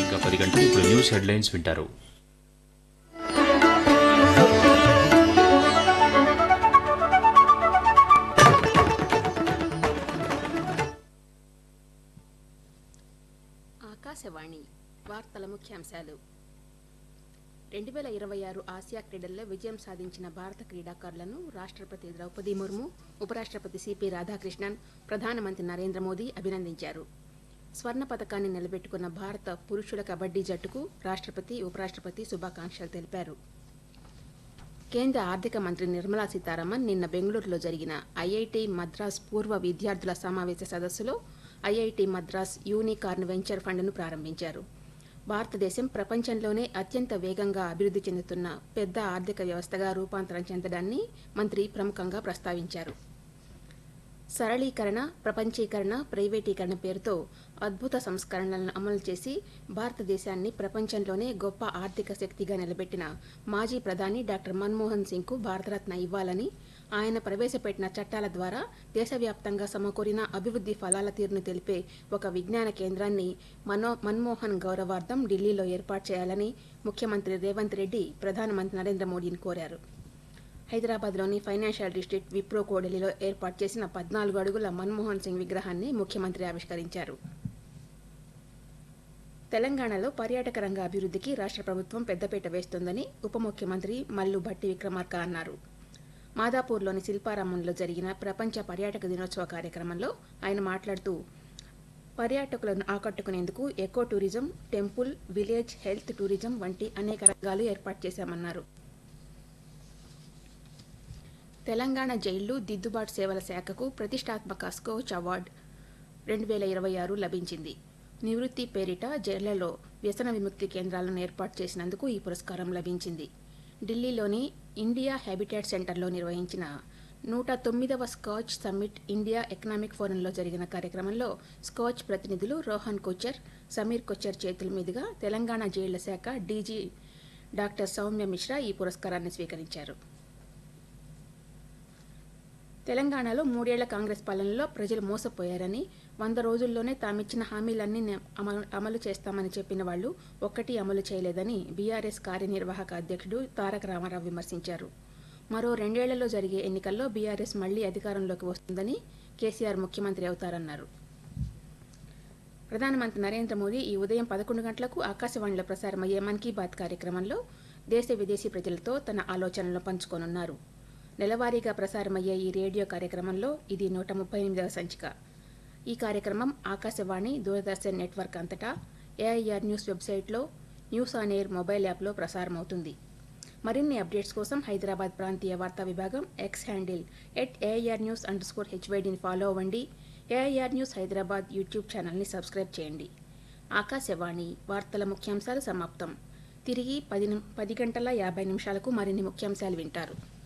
సరిగ్గా పది గంటలు ఇప్పుడు న్యూస్ హెడ్లైన్స్ వింటారు ఆకాశవాణి వార్తల ముఖ్యాంశాలు రెండు వేల ఇరవై ఆరు ఆసియా క్రీడల్లో విజయం సాధించిన భారత క్రీడాకారులను రాష్ట్రపతి ద్రౌపది ముర్ము ఉపరాష్ట్రపతి సిపి రాధాకృష్ణన్ ప్రధానమంత్రి నరేంద్ర మోదీ అభినందించారు స్వర్ణ పథకాన్ని నిలబెట్టుకున్న భారత పురుషుల కబడ్డీ జట్టుకు రాష్ట్రపతి ఉపరాష్ట్రపతి శుభాకాంక్షలు తెలిపారు కేంద్ర ఆర్థిక మంత్రి నిర్మలా సీతారామన్ నిన్న బెంగళూరులో జరిగిన ఐఐటి మద్రాస్ పూర్వ విద్యార్థుల సమావేశ సదస్సులో ఐఐటి మద్రాస్ యూనికార్న్ వెంచర్ ఫండ్ను ప్రారంభించారు భారతదేశం ప్రపంచంలోనే అత్యంత వేగంగా అభివృద్ధి చెందుతున్న పెద్ద ఆర్థిక వ్యవస్థగా రూపాంతరం చెందడాన్ని మంత్రి ప్రముఖంగా ప్రస్తావించారు సరళీకరణ ప్రపంచీకరణ ప్రైవేటీకరణ పేరుతో అద్భుత సంస్కరణలను అమలు చేసి భారతదేశాన్ని ప్రపంచంలోనే గొప్ప ఆర్థిక శక్తిగా నిలబెట్టిన మాజీ ప్రధాని డాక్టర్ మన్మోహన్ సింగ్కు భారతరత్న ఇవ్వాలని ఆయన ప్రవేశపెట్టిన చట్టాల ద్వారా దేశవ్యాప్తంగా సమకూరిన అభివృద్ధి ఫలాల తీరును తెలిపే ఒక విజ్ఞాన కేంద్రాన్ని మనో మన్మోహన్ గౌరవార్థం ఢిల్లీలో ఏర్పాటు చేయాలని ముఖ్యమంత్రి రేవంత్ రెడ్డి ప్రధానమంత్రి నరేంద్ర మోడీని కోరారు హైదరాబాద్లోని ఫైనాన్షియల్ డిస్ట్రిక్ట్ విప్రో కోడలిలో ఏర్పాటు చేసిన పద్నాలుగు అడుగుల మన్మోహన్ సింగ్ విగ్రహాన్ని ముఖ్యమంత్రి ఆవిష్కరించారు తెలంగాణలో పర్యాటక రంగ అభివృద్ధికి రాష్ట్ర ప్రభుత్వం పెద్దపీట వేస్తోందని ఉప ముఖ్యమంత్రి మల్లు భట్టి విక్రమార్క అన్నారు మాదాపూర్లోని శిల్పారామంలో జరిగిన ప్రపంచ పర్యాటక దినోత్సవ కార్యక్రమంలో ఆయన మాట్లాడుతూ పర్యాటకులను ఆకట్టుకునేందుకు eco tourism temple village health tourism వంటి అనేక రంగాలు ఏర్పాటు చేశామన్నారు తెలంగాణ జైళ్లు దిద్దుబాటు సేవల శాఖకు ప్రతిష్టాత్మక స్కోచ్ అవార్డు రెండు వేల ఇరవై ఆరు లభించింది నివృత్తి పేరిట జైళ్లలో వ్యసన విముక్తి కేంద్రాలను ఏర్పాటు చేసినందుకు ఈ పురస్కారం లభించింది ఢిల్లీలోని ఇండియా హ్యాబిటాట్ సెంటర్లో నిర్వహించిన నూట తొమ్మిదవ స్కాచ్ సమ్మిట్ ఇండియా ఎకనామిక్ ఫోరంలో జరిగిన కార్యక్రమంలో స్కాచ్ ప్రతినిధులు రోహన్ కొచ్చర్ సమీర్ కొచ్చర్ చేతుల మీదుగా తెలంగాణ జైళ్ల శాఖ డీజీ డాక్టర్ సౌమ్య మిశ్రా ఈ పురస్కారాన్ని స్వీకరించారు తెలంగాణలో మూడేళ్ల కాంగ్రెస్ పాలనలో ప్రజలు మోసపోయారని వంద రోజుల్లోనే తామిచ్చిన హామీలన్నీ నే- అమలు అమలు చేస్తామని చెప్పిన వాళ్ళు ఒక్కటి అమలు చేయలేదని బీఆర్ఎస్ కార్యనిర్వాహక అధ్యక్షుడు తారక రామారావు విమర్శించారు మరో రెండేళ్లలో జరిగే ఎన్నికల్లో బీఆర్ఎస్ మళ్లీ అధికారంలోకి వస్తుందని కేసీఆర్ ముఖ్యమంత్రి అవుతారన్నారు ప్రధానమంత్రి నరేంద్ర మోదీ ఈ ఉదయం పదకొండు గంటలకు ఆకాశవాణిలో ప్రసారమయ్యే మన్ కీ బాత్ కార్యక్రమంలో దేశ విదేశీ ప్రజలతో తన ఆలోచనలు పంచుకోనున్నారు నెలవారీగా ప్రసారమయ్యే ఈ రేడియో కార్యక్రమంలో ఇది నూట ముప్పై ఎనిమిదవ సంచిక ఈ కార్యక్రమం ఆకాశవాణి దూరదర్శన్ నెట్వర్క్ అంతటా ఏఐఆర్ న్యూస్ వెబ్సైట్లో న్యూస్ ఆన్ ఎయిర్ మొబైల్ యాప్లో ప్రసారమవుతుంది మరిన్ని అప్డేట్స్ కోసం హైదరాబాద్ ప్రాంతీయ వార్తా విభాగం X handle at AIR news underscore హెచ్వైడిని ఫాలో అవ్వండి ఏఐఆర్ న్యూస్ హైదరాబాద్ యూట్యూబ్ ఛానల్ని సబ్స్క్రైబ్ చేయండి ఆకాశవాణి వార్తల ముఖ్యాంశాలు సమాప్తం తిరిగి పది నిమి- పది గంటల యాభై నిమిషాలకు మరిన్ని ముఖ్యాంశాలు వింటారు